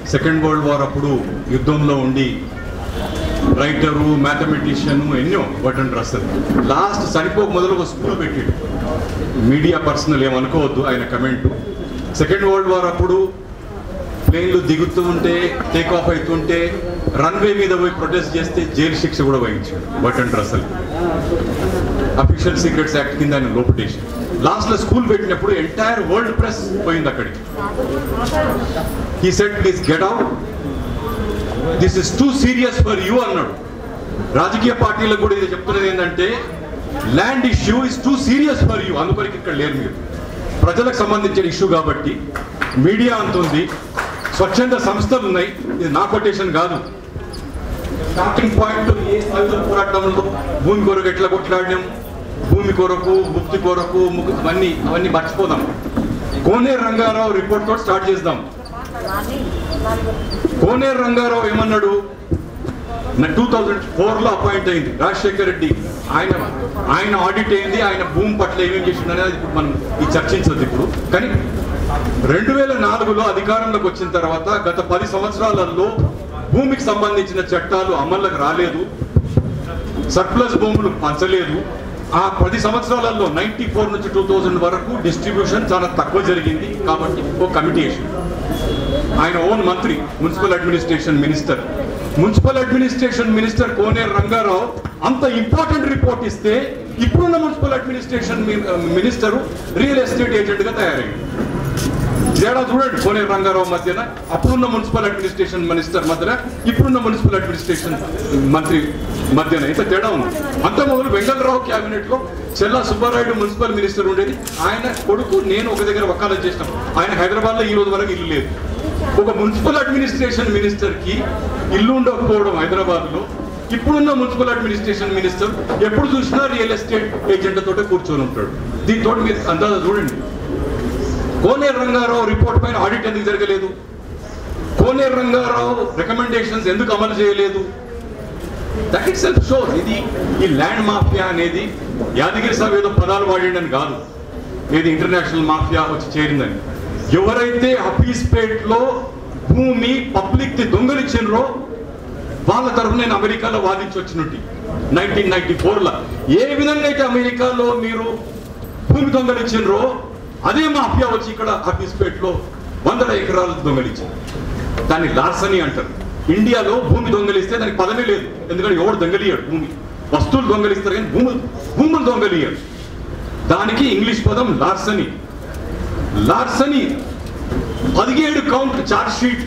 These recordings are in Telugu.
సెకండ్ వరల్డ్ వార్ అప్పుడు యుద్ధంలో ఉండి రైటరు మ్యాథమెటిషియన్ ఎన్నో బటన్ రసల్ లాస్ట్ చనిపోక మొదలు ఒక స్కూల్ పెట్టాడు మీడియా పర్సనల్ ఏమనుకోవద్దు ఆయన కమెంట్ సెకండ్ వరల్డ్ వార్ అప్పుడు ప్లేన్లు దిగుతూ ఉంటే టేక్ ఆఫ్ అవుతుంటే రన్వే మీద పోయి ప్రొటెస్ట్ చేస్తే జైలు శిక్ష కూడా వహించాడు Bertrand Russell official secrets act కింద ఆయన లోపటేషన్ లాస్ట్ లో స్కూల్ పెట్టినప్పుడు ఎంటైర్ వరల్డ్ ప్రెస్ పోయింది అక్కడికి he said please get out this is too serious for you అన్నాడు రాజకీయ పార్టీలకు కూడా ఇది చెప్తున్నది ఏంటంటే land issue is too serious for you అందుకొరకు ఇక్కడ లేరు మీరు ప్రజలకు సంబంధించిన ఇష్యూ కాబట్టి మీడియా అంతుంది స్వచ్ఛంద సంస్థలు ఉన్నాయి ఇది నా కొటేషన్ కాదు స్టార్టింగ్ పాయింట్ ఏ సాయుధ పోరాటంలో భూమి కొరకు ఎట్లా కొట్లాడినాం భూమి కొరకు ముక్తి కొరకు ముక్తి అవన్నీ అవన్నీ మర్చిపోదాం కోనే రంగారావు రిపోర్ట్ తోటి స్టార్ట్ చేద్దాం కోనేరు రంగారావు ఏమన్నాడు టూ థౌజండ్ ఫోర్ లో అపాయింట్ అయింది రాజశేఖర రెడ్డి ఆయన ఆయన ఆడిట్ అయింది ఆయన భూమి పట్ల ఏమేం చేసిండు అనేది ఇప్పుడు మనం ఈ చర్చించదు ఇప్పుడు కానీ రెండు వేల నాలుగులో అధికారంలోకి వచ్చిన తర్వాత గత పది సంవత్సరాలలో భూమికి సంబంధించిన చట్టాలు అమల్లోకి రాలేదు సర్ప్లస్ భూములు పంచలేదు ఆ పది సంవత్సరాలలో నైన్టీ ఫోర్ నుంచి టూ థౌజండ్ వరకు డిస్ట్రిబ్యూషన్ చాలా తక్కువ జరిగింది కాబట్టి ఓ కమిటీ వేసింది ఆయన ఓన్ మంత్రి municipal administration minister municipal administration minister Koneru Rangarao అంత ఇంపార్టెంట్ రిపోర్ట్ ఇస్తే ఇప్పుడున్న municipal administration minister real estate agent గా తయారైంది తేడా చూడండి కోనేరు రంగారావు మధ్యన అప్పుడున్న మున్సిపల్ అడ్మినిస్ట్రేషన్ మినిస్టర్ మధ్యన ఇప్పుడున్న మున్సిపల్ అడ్మినిస్ట్రేషన్ మంత్రి మధ్యన ఇంత తేడా ఉంది అంత మొదలు వెంకటరావు క్యాబినెట్ లో చెల్లా సుబ్బారాయుడు మున్సిపల్ మినిస్టర్ ఉండేది ఆయన కొడుకు నేను ఒక దగ్గర వకాలత్ చేసినాం ఆయన హైదరాబాద్ లో ఈ రోజు వరకు ఇల్లు లేదు ఒక మున్సిపల్ అడ్మినిస్ట్రేషన్ మినిస్టర్ కి ఇల్లు ఉండకపోవడం హైదరాబాద్ లో ఇప్పుడున్న మున్సిపల్ అడ్మినిస్ట్రేషన్ మినిస్టర్ ఎప్పుడు చూసినా రియల్ ఎస్టేట్ ఏజెంట్ తోటే కూర్చొని ఉంటాడు దీంతో మీరు అందాజ చూడండి కోనేరు రంగారావు రిపోర్ట్ పైన ఆడిట్ ఎందుకు జరగలేదు కోనేరు రంగారావు రికమెండేషన్స్ ఎందుకు అమలు చేయలేదు దట్ ఇట్ సెల్ఫ్ షోస్ ఇది ఈ ల్యాండ్ మాఫియా అనేది యాదగిరి సాబ్ ఏదో పదాలు వాడిండని కాదు ఏది ఇంటర్నేషనల్ మాఫియా వచ్చి చేరిందని ఎవరైతే హఫీస్పేట్ లో భూమి పబ్లిక్ ది దొంగలిచ్చినరో వాళ్ళ తరఫున నేను అమెరికాలో వాదించి వచ్చినట్టు నైన్టీన్ నైన్టీ ఫోర్లో ఏ విధంగా అయితే అమెరికాలో మీరు భూమి దొంగలిచ్చినరో అదే మాఫియా వచ్చి ఇక్కడ హఫీస్పేట్లో వందల ఎకరాలు దొంగలించారు దాన్ని లార్సనీ అంటారు ఇండియాలో భూమి దొంగలిస్తే దానికి పదమే లేదు ఎందుకంటే ఎవడు దొంగలియాడు భూమి వస్తువులు దొంగలిస్తారు కానీ భూములు భూములు దొంగలియాడు దానికి ఇంగ్లీష్ పదం లార్సనీ లార్సనీ పదిహేడు కౌంట్ చార్జ్ షీట్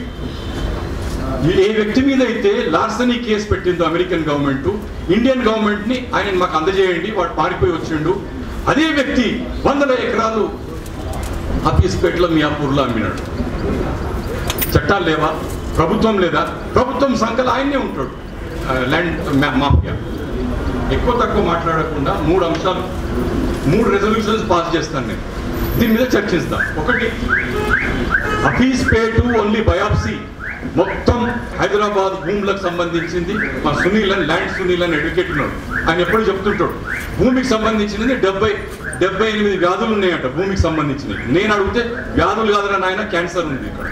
ఏ వ్యక్తి మీద అయితే లార్సనీ కేసు పెట్టిందో అమెరికన్ గవర్నమెంట్ ఇండియన్ గవర్నమెంట్ ని ఆయన మాకు అందజేయండి వాడు పారిపోయి వచ్చిండు అదే వ్యక్తి వందల ఎకరాలు హఫీస్పేటలో మియాపూర్లో అమ్మినాడు చట్టాలు లేవా ప్రభుత్వం లేదా ప్రభుత్వం సంఖ్యలో ఆయన్నే ఉంటాడు ఆ, ల్యాండ్ మా- మాఫియా ఎక్కువ తక్కువ మాట్లాడకుండా మూడు అంశాలు మూడు రెజల్యూషన్స్ పాస్ చేస్తాను నేను దీని మీద చర్చిస్తాం ఒకటి హఫీజ్ పేటు ఓన్లీ బయాప్సీ మొత్తం హైదరాబాద్ భూములకు సంబంధించింది మా సునీల్ అని ల్యాండ్ సునీల్ అని ఎడ్యుకేట్ ఉన్నాడు ఆయన ఎప్పుడు చెప్తుంటాడు భూమికి సంబంధించినది డెబ్బై డెబ్బై ఎనిమిది వ్యాధులు ఉన్నాయంట భూమికి సంబంధించినవి నేను అడిగితే వ్యాధులు కాదురా నాయన క్యాన్సర్ ఉంది ఇక్కడ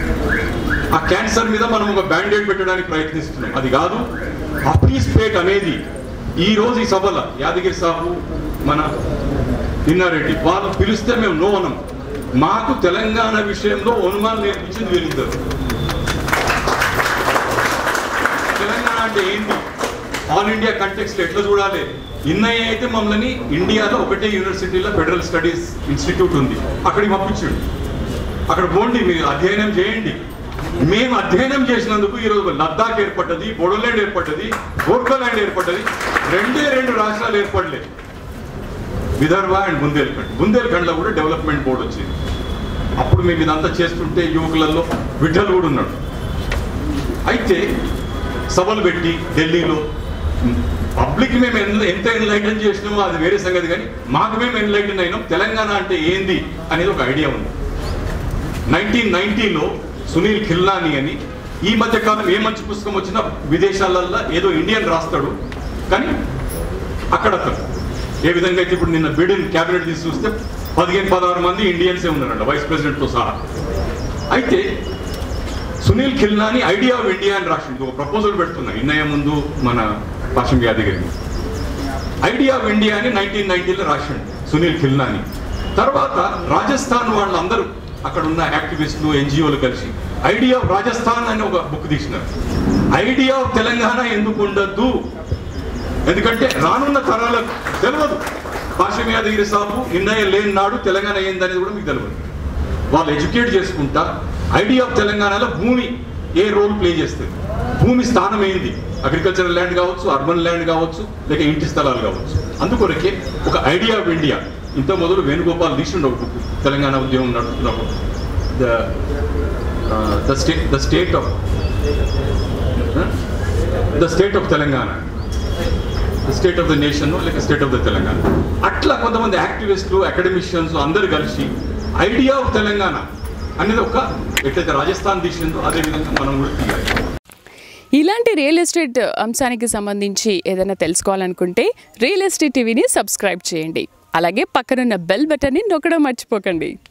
ఆ క్యాన్సర్ మీద మనం ఒక బ్యాండేడ్ పెట్టడానికి ప్రయత్నిస్తున్నాం అది కాదు హఫీజ్ పేట్ అనేది ఈ రోజు ఈ సభల యాదగిరి సాబు మన ఇన్నారెడ్డి వాళ్ళు పిలిస్తే మేము నో అనం మాకు తెలంగాణ విషయంలో అనుమానం నేర్పించింది వీళ్ళిద్దరు తెలంగాణ అంటే ఏంటి ఆల్ ఇండియా కంటెక్స్ట్ ఎట్లా చూడాలి ఇన్నయ్య అయితే మమ్మల్ని ఇండియాలో ఒకటే యూనివర్సిటీలో ఫెడరల్ స్టడీస్ ఇన్స్టిట్యూట్ ఉంది అక్కడికి పంపించాడు అక్కడ పోండి మీరు అధ్యయనం చేయండి మేము అధ్యయనం చేసినందుకు ఈరోజు లద్దాఖ్ ఏర్పడ్డది బొడోల్యాండ్ ఏర్పడ్డది గోర్ఖాల్యాండ్ ఏర్పడ్డది రెండే రెండు రాష్ట్రాలు ఏర్పడలేదు విదర్భ అండ్ బుందేల్ఖండ్ బుందేల్ఖండ్లో కూడా డెవలప్మెంట్ బోర్డు వచ్చింది అప్పుడు మేము ఇదంతా చేస్తుంటే యువకులలో విఠల్ కూడా ఉన్నాడు అయితే సభలు పెట్టి ఢిల్లీలో పబ్లిక్ మేము ఎన్- ఎంత ఎన్లైటన్ చేసినామో అది వేరే సంగతి కానీ మాకు మేము ఎన్లైటన్ అయినాం తెలంగాణ అంటే ఏంది అనేది ఒక ఐడియా ఉంది నైన్టీన్ నైన్టీలో సునీల్ ఖిల్లాని అని ఈ మధ్య కాలం ఏ మంచి పుస్తకం వచ్చినా విదేశాలల్లో ఏదో ఇండియన్ రాస్తాడు కానీ అక్కడ అతను ఏ విధంగా అయితే ఇప్పుడు నిన్న బిడెన్ క్యాబినెట్ తీసి చూస్తే పదిహేను పదహారు మంది ఇండియన్సే ఉన్నారంట వైస్ ప్రెసిడెంట్తో సహా అయితే Sunil Khilnani idea of India అని రాసింది ఒక ప్రపోజల్ పెడుతున్నా ఇన్నయ్య ముందు మన Pasham Yadagiri idea of India అని నైన్టీన్ నైన్టీలో రాసిండు సునీల్ ఖిల్నాని తర్వాత రాజస్థాన్ వాళ్ళందరూ అక్కడ ఉన్న యాక్టివిస్టులు ఎన్జిఓలు కలిసి ఐడియా ఆఫ్ రాజస్థాన్ అని ఒక బుక్ తీసినారు ఐడియా ఆఫ్ తెలంగాణ ఎందుకు ఉండద్దు ఎందుకంటే రానున్న తరాలకు తెలియదు పాషం యాదగిరి సాబు నిర్ణయం లేని నాడు తెలంగాణ ఏందనేది కూడా మీకు తెలియదు వాళ్ళు ఎడ్యుకేట్ చేసుకుంటా ఐడియా ఆఫ్ తెలంగాణలో భూమి ఏ రోల్ ప్లే చేస్తుంది భూమి స్థానం ఏంది అగ్రికల్చరల్ ల్యాండ్ కావచ్చు అర్బన్ ల్యాండ్ కావచ్చు లేక ఇంటి స్థలాలు కావచ్చు అందుకొరకే ఒక ఐడియా ఆఫ్ ఇండియా ఇంత మొదలు వేణుగోపాల్ తీసిండు ఒక బుక్ తెలంగాణ ఉద్యమం నడుపుతున్నప్పుడు the the state the state of the state of Telangana state of the nation లేక స్టేట్ ఆఫ్ ద తెలంగాణ అట్లా కొంతమంది యాక్టివిస్టులు అకాడమిషియన్స్ అందరు కలిసి ఐడియా ఆఫ్ తెలంగాణ అనేది ఒక ఎట్లయితే రాజస్థాన్ తీసిందో అదే విధంగా మనం కూడా తీయాలి ఇలాంటి రియల్ ఎస్టేట్ అంశానికి సంబంధించి ఏదైనా తెలుసుకోవాలనుకుంటే రియల్ ఎస్టేట్ టీవీని సబ్స్క్రైబ్ చేయండి అలాగే పక్కనున్న బెల్ బటన్ని నొక్కడం మర్చిపోకండి